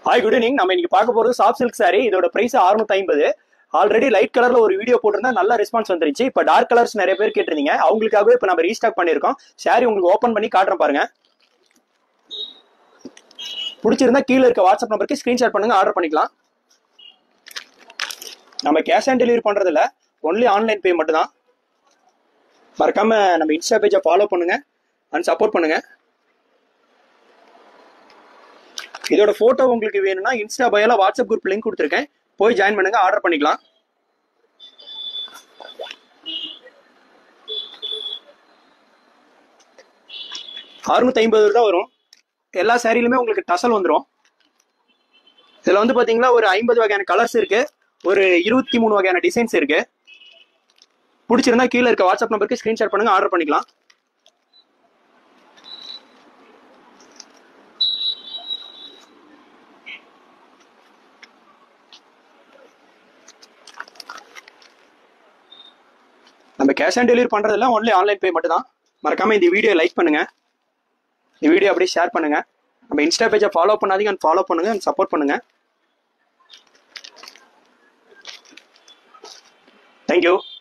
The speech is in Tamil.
ஹாய் குட் ஈவினிங் நம்ம இன்னைக்கு பார்க்க போறது சாஃப்ட் சில்க் saree இதோட பிரைஸ் 650 ஐம்பது ஆல்ரெடி லைட் கலர்ல ஒரு வீடியோ போட்டிருந்தா நல்ல ரெஸ்பான்ஸ் வந்துருச்சு இப்போ டார்க் கலர்ஸ் நிறைய பேர் கேட்டிருந்தீங்க அவங்களுக்காகவே இப்போ நம்ம ரீஸ்டாக் பண்ணியிருக்கோம் saree உங்களுக்கு ஓப்பன் பண்ணி காட்டுறேன் பாருங்க பிடிச்சிருந்தா கீழே இருக்க வாட்ஸ்அப் நம்பருக்கு ஸ்கிரீன்ஷாட் பண்ணுங்க ஆர்டர் பண்ணிக்கலாம் நம்ம கேஷ் ஆன் டெலிவரி பண்றது இல்ல ஒன்லி ஆன்லைன் பே மட்டும் தான் மறக்காம நம்ம இன்ஸ்டா பேஜை ஃபாலோ பண்ணுங்க அண்ட் சப்போர்ட் பண்ணுங்க இதோட போட்டோ உங்களுக்கு வேணும்னா இன்ஸ்டா பயோல வாட்ஸ்அப் குரூப் லிங்க் கொடுத்துருக்கேன் போய் ஜாயின் பண்ணுங்க ஆர்டர் பண்ணிக்கலாம் அறுநூத்தி ஐம்பது தான் வரும் எல்லா சாரிலுமே உங்களுக்கு டசல் வந்துடும் இதுல வந்து பாத்தீங்கன்னா ஒரு ஐம்பது வகையான கலர்ஸ் இருக்கு ஒரு இருபத்தி மூணு வகையான டிசைன்ஸ் இருக்கு பிடிச்சிருந்தா கீழே இருக்க வாட்ஸ்அப் நம்பருக்கு ஸ்கிரீன்ஷாட் பண்ணுங்க ஆர்டர் பண்ணிக்கலாம் நம்ம கேஷ் ஆன் டெலிவரி பண்றதெல்லாம் ஒன்லி ஆன்லைன் பே மட்டும் தான் மறக்காம இந்த வீடியோ லைக் பண்ணுங்க இந்த வீடியோ அப்படியே ஷேர் பண்ணுங்க நம்ம இன்ஸ்டா பேஜை ஃபாலோ பண்ணாதீங்க அண்ட் ஃபாலோ பண்ணுங்க அண்ட் சப்போர்ட் பண்ணுங்க தேங்க்யூ